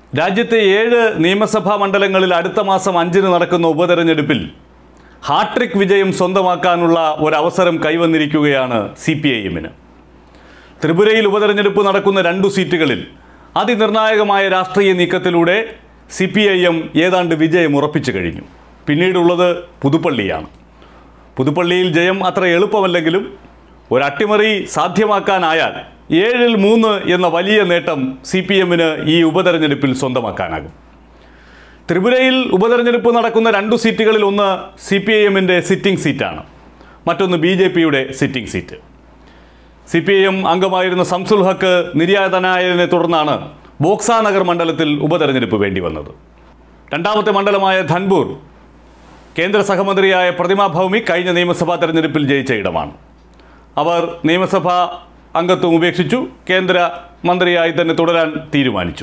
രാജ്യത്തെ ഏഴ് നിയമസഭാ മണ്ഡലങ്ങളിൽ അടുത്ത മാസം അഞ്ചിന് നടക്കുന്ന ഉപതെരഞ്ഞെടുപ്പിൽ ഹാട്രിക് വിജയം സ്വന്തമാക്കാനുള്ള ഒരവസരം കൈവന്നിരിക്കുകയാണ് സി പി ഐ എമ്മിന് ത്രിപുരയിൽ ഉപതെരഞ്ഞെടുപ്പ് നടക്കുന്ന രണ്ടു സീറ്റുകളിൽ അതിനിർണായകമായ രാഷ്ട്രീയ നീക്കത്തിലൂടെ സി പി ഐ എം ഏതാണ്ട് വിജയം ഉറപ്പിച്ചു കഴിഞ്ഞു പിന്നീടുള്ളത് പുതുപ്പള്ളിയാണ് പുതുപ്പള്ളിയിൽ ജയം അത്ര എളുപ്പമല്ലെങ്കിലും ഒരു അട്ടിമറി സാധ്യമാക്കാനായാൽ ഏഴിൽ മൂന്ന് എന്ന വലിയ നേട്ടം സി പി എമ്മിന് ഈ ഉപതെരഞ്ഞെടുപ്പിൽ സ്വന്തമാക്കാനാകും ത്രിപുരയിൽ ഉപതെരഞ്ഞെടുപ്പ് നടക്കുന്ന രണ്ടു സീറ്റുകളിൽ ഒന്ന് സി പി ഐ എമ്മിൻ്റെ സിറ്റിംഗ് സീറ്റാണ് മറ്റൊന്ന് ബി ജെ പിയുടെ sitting seat C P I M അംഗമായിരുന്ന സംസുൽ ഹക്ക് നിര്യാതനായതിനെ തുടർന്നാണ് ബോക്സാനഗർ മണ്ഡലത്തിൽ ഉപതെരഞ്ഞെടുപ്പ് വേണ്ടി വന്നത് രണ്ടാമത്തെ മണ്ഡലമായ ധൻപൂർ കേന്ദ്ര സഹമന്ത്രിയായ പ്രതിമ ഭൗമിക് കഴിഞ്ഞ നിയമസഭാ തെരഞ്ഞെടുപ്പിൽ ജയിച്ച ഇടമാണ് അവർ നിയമസഭാ അംഗത്വം ഉപേക്ഷിച്ചു കേന്ദ്ര മന്ത്രിയായി തന്നെ തുടരാൻ തീരുമാനിച്ചു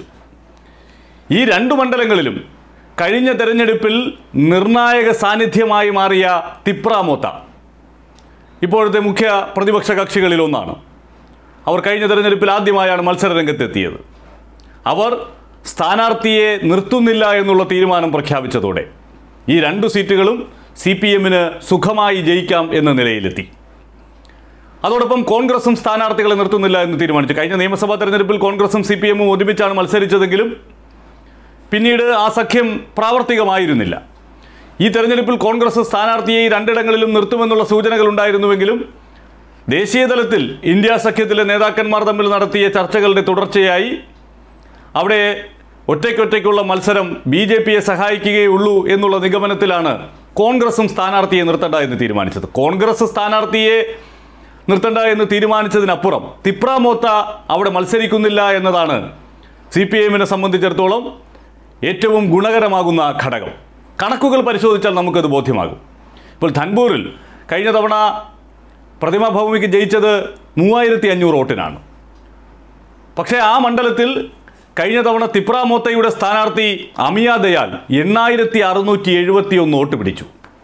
ഈ രണ്ട് മണ്ഡലങ്ങളിലും കഴിഞ്ഞ തെരഞ്ഞെടുപ്പിൽ നിർണായക സാന്നിധ്യമായി മാറിയ തിപ്രാമോത്ത ഇപ്പോഴത്തെ മുഖ്യ പ്രതിപക്ഷ കക്ഷികളിൽ ഒന്നാണ് അവർ കഴിഞ്ഞ തെരഞ്ഞെടുപ്പിൽ ആദ്യമായാണ് മത്സര രംഗത്തെത്തിയത് അവർ സ്ഥാനാർത്ഥിയെ നിർത്തുന്നില്ല എന്നുള്ള തീരുമാനം പ്രഖ്യാപിച്ചതോടെ ഈ രണ്ടു സീറ്റുകളും സി പി എമ്മിന് സുഖമായി ജയിക്കാം എന്ന നിലയിലെത്തി അതോടൊപ്പം കോൺഗ്രസും സ്ഥാനാർത്ഥികളെ നിർത്തുന്നില്ല എന്ന് തീരുമാനിച്ചു കഴിഞ്ഞ നിയമസഭാ തെരഞ്ഞെടുപ്പിൽ കോൺഗ്രസും സി പി എമ്മും ഒരുമിച്ചാണ് മത്സരിച്ചതെങ്കിലും പിന്നീട് ആ സഖ്യം പ്രാവർത്തികമായിരുന്നില്ല ഈ തെരഞ്ഞെടുപ്പിൽ കോൺഗ്രസ് സ്ഥാനാർത്ഥിയെ ഈ രണ്ടിടങ്ങളിലും നിർത്തുമെന്നുള്ള സൂചനകൾ ഉണ്ടായിരുന്നുവെങ്കിലും ദേശീയ തലത്തിൽ ഇന്ത്യ സഖ്യത്തിലെ നേതാക്കന്മാർ തമ്മിൽ നടത്തിയ ചർച്ചകളുടെ തുടർച്ചയായി അവിടെ ഒറ്റയ്ക്കൊറ്റയ്ക്കുള്ള മത്സരം ബി ജെ പിയെ സഹായിക്കുകയുള്ളൂ എന്നുള്ള നിഗമനത്തിലാണ് കോൺഗ്രസും സ്ഥാനാർത്ഥിയെ നിർത്തണ്ട എന്ന് തീരുമാനിച്ചത് കോൺഗ്രസ് സ്ഥാനാർത്ഥിയെ നിർത്തണ്ട എന്ന് തീരുമാനിച്ചതിനപ്പുറം തിപ്രാമോത്ത അവിടെ മത്സരിക്കുന്നില്ല എന്നതാണ് സി പി എമ്മിനെ സംബന്ധിച്ചിടത്തോളം ഏറ്റവും ഗുണകരമാകുന്ന ഘടകം കണക്കുകൾ പരിശോധിച്ചാൽ നമുക്കത് ബോധ്യമാകും ഇപ്പോൾ ധൻപൂരിൽ കഴിഞ്ഞ തവണ പ്രതിമ ഭൗമിക്ക് ജയിച്ചത് മൂവായിരത്തി അഞ്ഞൂറ് വോട്ടിനാണ് പക്ഷേ ആ മണ്ഡലത്തിൽ കഴിഞ്ഞ തവണ തിപ്രാമോത്തയുടെ സ്ഥാനാർത്ഥി അമിയ ദയാൽ എണ്ണായിരത്തി അറുന്നൂറ്റി എഴുപത്തി ഒന്ന് വോട്ട് പിടിച്ചു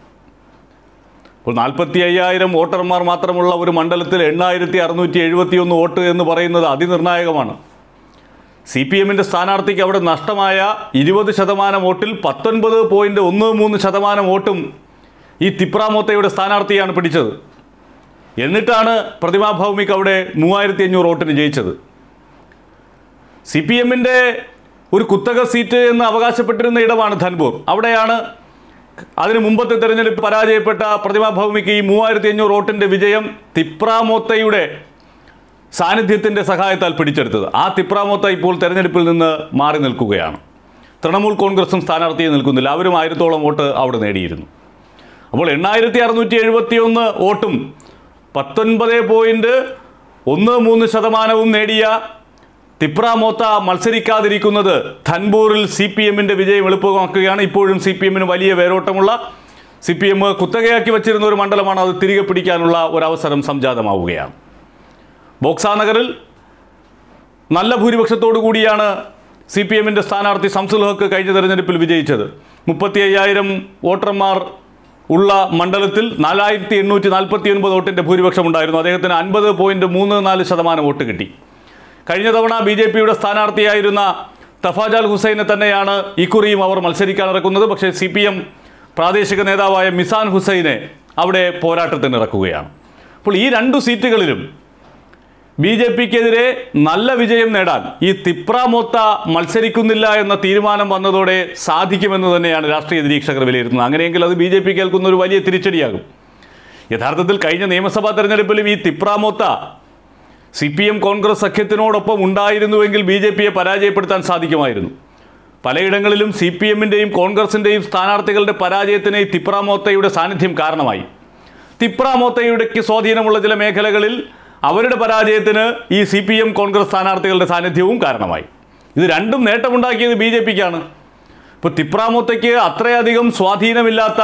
ഇപ്പോൾ നാൽപ്പത്തി അയ്യായിരം വോട്ടർമാർ മാത്രമുള്ള ഒരു മണ്ഡലത്തിൽ എണ്ണായിരത്തി അറുന്നൂറ്റി എഴുപത്തി ഒന്ന് വോട്ട് എന്ന് പറയുന്നത് അതിനിർണായകമാണ് സി പി എമ്മിൻ്റെ സ്ഥാനാർത്ഥിക്ക് അവിടെ നഷ്ടമായ ഇരുപത് ശതമാനം വോട്ടിൽ പത്തൊൻപത് പോയിൻറ്റ് ഒന്ന് മൂന്ന് ശതമാനം വോട്ടും ഈ തിപ്രാമോത്തയുടെ സ്ഥാനാർത്ഥിയാണ് പിടിച്ചത് എന്നിട്ടാണ് പ്രതിമാ ഭൗമിക് അവിടെ മൂവായിരത്തി അഞ്ഞൂറ് വോട്ടിന് ജയിച്ചത് സി പി എമ്മിൻ്റെ ഒരു കുത്തക സീറ്റ് എന്ന് അവകാശപ്പെട്ടിരുന്ന ഇടമാണ് ധൻപൂർ അവിടെയാണ് അതിന് മുമ്പത്തെ തെരഞ്ഞെടുപ്പ് പരാജയപ്പെട്ട പ്രതിമാ ഭൗമിക്ക് ഈ മൂവായിരത്തി അഞ്ഞൂറ് വോട്ടിൻ്റെ വിജയം തിപ്രാമോത്തയുടെ സാന്നിധ്യത്തിൻ്റെ സഹായത്താൽ പിടിച്ചെടുത്തത് ആ തിപ്രാമോത്ത ഇപ്പോൾ തെരഞ്ഞെടുപ്പിൽ നിന്ന് മാറി നിൽക്കുകയാണ് തൃണമൂൽ കോൺഗ്രസും സ്ഥാനാർത്ഥിയെ നിൽക്കുന്നില്ല അവരും ആയിരത്തോളം വോട്ട് അവിടെ നേടിയിരുന്നു അപ്പോൾ എണ്ണായിരത്തി അറുന്നൂറ്റി എഴുപത്തി ഒന്ന് വോട്ടും പത്തൊൻപത് പോയിൻറ്റ് ഒന്ന് മൂന്ന് ശതമാനവും നേടിയ തിപ്രാമോത്ത മത്സരിക്കാതിരിക്കുന്നത് ധൻപൂരിൽ സി പി എമ്മിൻ്റെ വിജയം എളുപ്പമാക്കുകയാണ് ഇപ്പോഴും സി പി എമ്മിന് വലിയ വേരോട്ടമുള്ള സി പി എം കുത്തകയാക്കി വച്ചിരുന്ന ഒരു മണ്ഡലമാണ് അത് തിരികെ പിടിക്കാനുള്ള ഒരവസരം സംജാതമാവുകയാണ് ബോക്സാനഗറിൽ നല്ല ഭൂരിപക്ഷത്തോടു കൂടിയാണ് സി പി എമ്മിൻ്റെ സ്ഥാനാർത്ഥി സംസുൽ ഹക്ക് കഴിഞ്ഞ തെരഞ്ഞെടുപ്പിൽ വിജയിച്ചത് മുപ്പത്തി അയ്യായിരം വോട്ടർമാർ ഉള്ള മണ്ഡലത്തിൽ നാലായിരത്തി എണ്ണൂറ്റി നാൽപ്പത്തി ഒൻപത് വോട്ടിൻ്റെ ഭൂരിപക്ഷം ഉണ്ടായിരുന്നു അദ്ദേഹത്തിന് അൻപത് പോയിൻറ്റ് മൂന്ന് നാല് ശതമാനം വോട്ട് കിട്ടി കഴിഞ്ഞ തവണ ബി ജെ പിയുടെ സ്ഥാനാർത്ഥിയായിരുന്ന തഫാജാൽ ഹുസൈനെ തന്നെയാണ് ഇക്കുറിയും അവർ മത്സരിക്കാനിറക്കുന്നത് പക്ഷേ സി പി എം പ്രാദേശിക നേതാവായ മിസാൻ ഹുസൈനെ അവിടെ പോരാട്ടത്തിന് ഇറക്കുകയാണ് അപ്പോൾ ഈ രണ്ടു സീറ്റുകളിലും ബി ജെ പിക്കെതിരെ നല്ല വിജയം നേടാൻ ഈ തിപ്രാമൊത്ത മത്സരിക്കുന്നില്ല എന്ന തീരുമാനം വന്നതോടെ സാധിക്കുമെന്ന് തന്നെയാണ് രാഷ്ട്രീയ നിരീക്ഷകർ വിലയിരുത്തുന്നത് അങ്ങനെയെങ്കിൽ അത് ബി ജെ പി കേൾക്കുന്ന ഒരു വലിയ തിരിച്ചടിയാകും യഥാർത്ഥത്തിൽ കഴിഞ്ഞ നിയമസഭാ തെരഞ്ഞെടുപ്പിലും ഈ Tipra Motha C P M Congress സഖ്യത്തിനോടൊപ്പം ഉണ്ടായിരുന്നുവെങ്കിൽ ബി ജെ പിയെ പരാജയപ്പെടുത്താൻ സാധിക്കുമായിരുന്നു പലയിടങ്ങളിലും സി പി എമ്മിൻ്റെയും കോൺഗ്രസിൻ്റെയും സ്ഥാനാർത്ഥികളുടെ പരാജയത്തിന് ഈ തിപ്രാമോത്തയുടെ സാന്നിധ്യം കാരണമായി തിപ്രാമോത്തയുടെക്ക് സ്വാധീനമുള്ള ചില മേഖലകളിൽ അവരുടെ പരാജയത്തിന് ഈ സി പി എം കോൺഗ്രസ് സ്ഥാനാർത്ഥികളുടെ സാന്നിധ്യവും കാരണമായി ഇത് രണ്ടും നേട്ടമുണ്ടാക്കിയത് ബി ജെ പിക്കാണ് ഇപ്പോൾ തിപ്രാമോത്തയ്ക്ക് അത്രയധികം സ്വാധീനമില്ലാത്ത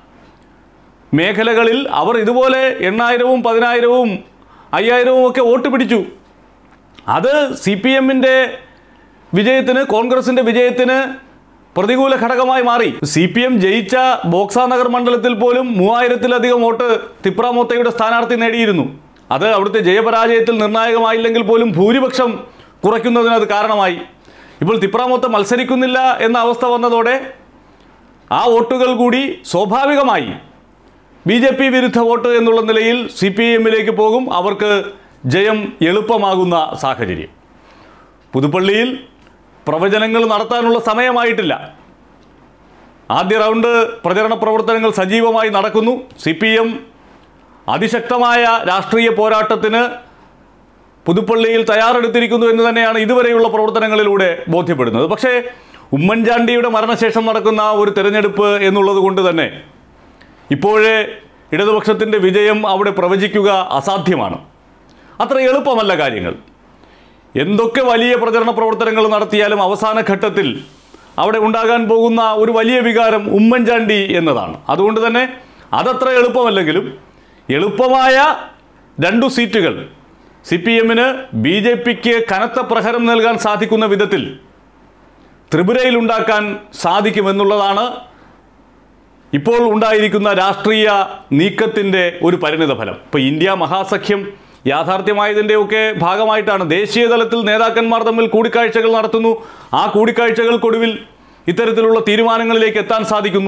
മേഖലകളിൽ അവർ ഇതുപോലെ എണ്ണായിരവും പതിനായിരവും അയ്യായിരവും ഒക്കെ വോട്ട് പിടിച്ചു അത് സി പി എമ്മിൻ്റെ വിജയത്തിന് കോൺഗ്രസിൻ്റെ വിജയത്തിന് പ്രതികൂല ഘടകമായി മാറി സി പി എം ജയിച്ച ബോക്സാനഗർ മണ്ഡലത്തിൽ പോലും മൂവായിരത്തിലധികം വോട്ട് തിപ്രാമോത്തയുടെ സ്ഥാനാർത്ഥി നേടിയിരുന്നു അത് അവിടുത്തെ ജയപരാജയത്തിൽ നിർണായകമായില്ലെങ്കിൽ പോലും ഭൂരിപക്ഷം കുറയ്ക്കുന്നതിന് അത് കാരണമായി ഇപ്പോൾ തിപ്രാമൊത്തം മത്സരിക്കുന്നില്ല എന്ന അവസ്ഥ വന്നതോടെ ആ വോട്ടുകൾ കൂടി സ്വാഭാവികമായി ബി ജെ പി വിരുദ്ധ വോട്ട് എന്നുള്ള നിലയിൽ സി പി എമ്മിലേക്ക് പോകും അവർക്ക് ജയം എളുപ്പമാകുന്ന സാഹചര്യം പുതുപ്പള്ളിയിൽ പ്രവചനങ്ങൾ നടത്താനുള്ള സമയമായിട്ടില്ല ആദ്യ റൗണ്ട് പ്രചരണ പ്രവർത്തനങ്ങൾ സജീവമായി നടക്കുന്നു സി പി എം അതിശക്തമായ രാഷ്ട്രീയ പോരാട്ടത്തിന് പുതുപ്പള്ളിയിൽ തയ്യാറെടുത്തിരിക്കുന്നു എന്ന് തന്നെയാണ് ഇതുവരെയുള്ള പ്രവർത്തനങ്ങളിലൂടെ ബോധ്യപ്പെടുന്നത് പക്ഷേ ഉമ്മൻചാണ്ടിയുടെ മരണശേഷം നടക്കുന്ന ഒരു തെരഞ്ഞെടുപ്പ് എന്നുള്ളത് കൊണ്ട് തന്നെ ഇപ്പോഴേ ഇടതുപക്ഷത്തിൻ്റെ വിജയം അവിടെ പ്രവചിക്കുക അസാധ്യമാണ് അത്ര എളുപ്പമല്ല കാര്യങ്ങൾ എന്തൊക്കെ വലിയ പ്രചരണ പ്രവർത്തനങ്ങൾ നടത്തിയാലും അവസാന ഘട്ടത്തിൽ അവിടെ ഉണ്ടാകാൻ പോകുന്ന ഒരു വലിയ വികാരം ഉമ്മൻചാണ്ടി എന്നതാണ് അതുകൊണ്ട് തന്നെ അതത്ര എളുപ്പമല്ലെങ്കിലും എളുപ്പമായ രണ്ടു സീറ്റുകൾ സി പി എമ്മിന് ബി ജെ പിക്ക് കനത്ത പ്രഹരം നൽകാൻ സാധിക്കുന്ന വിധത്തിൽ ത്രിപുരയിൽ ഉണ്ടാക്കാൻ സാധിക്കുമെന്നുള്ളതാണ് ഇപ്പോൾ ഉണ്ടായിരിക്കുന്ന രാഷ്ട്രീയ നീക്കത്തിൻ്റെ ഒരു പരിണിത ഫലം ഇപ്പോൾ ഇന്ത്യ മഹാസഖ്യം യാഥാർത്ഥ്യമായതിൻ്റെയൊക്കെ ഭാഗമായിട്ടാണ് ദേശീയ തലത്തിൽ നേതാക്കന്മാർ തമ്മിൽ കൂടിക്കാഴ്ചകൾ നടത്തുന്നു ആ കൂടിക്കാഴ്ചകൾക്കൊടുവിൽ ഇത്തരത്തിലുള്ള തീരുമാനങ്ങളിലേക്ക് എത്താൻ സാധിക്കുന്നു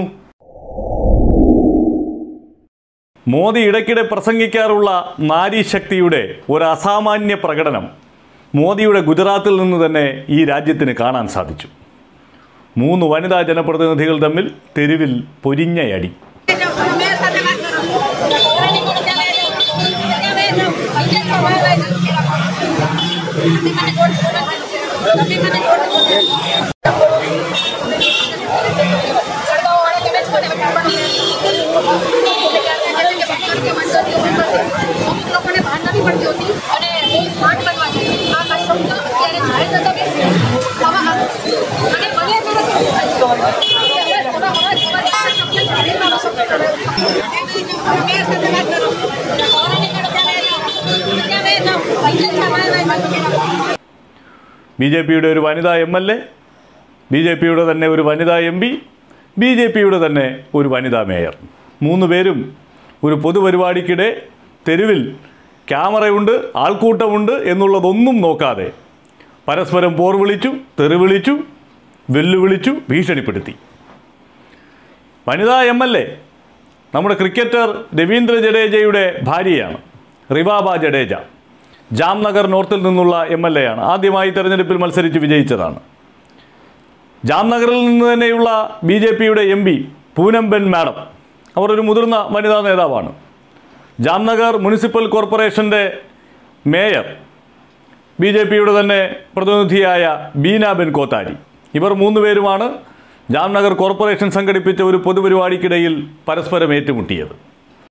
മോദി ഇടയ്ക്കിടെ പ്രസംഗിക്കാറുള്ള നാരീശക്തിയുടെ ഒരു അസാമാന്യ പ്രകടനം മോദിയുടെ ഗുജറാത്തിൽ നിന്ന് തന്നെ ഈ രാജ്യത്തിന് കാണാൻ സാധിച്ചു മൂന്ന് വനിതാ ജനപ്രതിനിധികൾ തമ്മിൽ തെരുവിൽ പൊരിഞ്ഞയടി લોકોને ભાન નથી પડતી હોતી અને બહુ સ્માર્ટ બનવા છે આ ખાસ શબ્દ અત્યારે જાહેર થતા બી આવા અને બને ત્યારે શું થાય છે હવે થોડા અવાજ અવાજ શબ્દ જાહેરમાં શબ્દ કરે મેયર સાથે વાત કરો સવારે નીકળો ત્યાં ત્યાં બે નામ પૈસા છાવાય ભાઈ ബി ജെ പിയുടെ ഒരു വനിതാ M L A B J പിയുടെ തന്നെ ഒരു വനിതാ എം പി ബി ജെ പിയുടെ തന്നെ ഒരു വനിതാ മേയർ മൂന്ന് പേരും ഒരു പൊതുപരിപാടിക്കിടെ തെരുവിൽ ക്യാമറയുണ്ട് ആൾക്കൂട്ടമുണ്ട് എന്നുള്ളതൊന്നും നോക്കാതെ പരസ്പരം പോർ വിളിച്ചു തെറി വിളിച്ചു വെല്ലുവിളിച്ചു ഭീഷണിപ്പെടുത്തി വനിതാ എം എൽ എ നമ്മുടെ ക്രിക്കറ്റർ രവീന്ദ്ര ജഡേജയുടെ ഭാര്യയാണ് റിവാബ ജഡേജ ജാംനഗർ നോർത്തിൽ നിന്നുള്ള എം എൽ എ ആണ് ആദ്യമായി തെരഞ്ഞെടുപ്പിൽ മത്സരിച്ച് വിജയിച്ചതാണ് ജാംനഗറിൽ നിന്ന് തന്നെയുള്ള ബി ജെ പിയുടെ എം പി പൂനംബെൻ മാഡം അവർ ഒരു മുതിർന്ന വനിതാ നേതാവാണ് ജാംനഗർ മുനിസിപ്പൽ കോർപ്പറേഷൻ്റെ മേയർ ബി ജെ പിയുടെ തന്നെ പ്രതിനിധിയായ ബീനാബെൻ കോത്താരി ഇവർ മൂന്ന് പേരുമാണ് ജാംനഗർ കോർപ്പറേഷൻ സംഘടിപ്പിച്ച ഒരു പൊതുപരിപാടിക്കിടയിൽ പരസ്പരം ഏറ്റുമുട്ടിയത്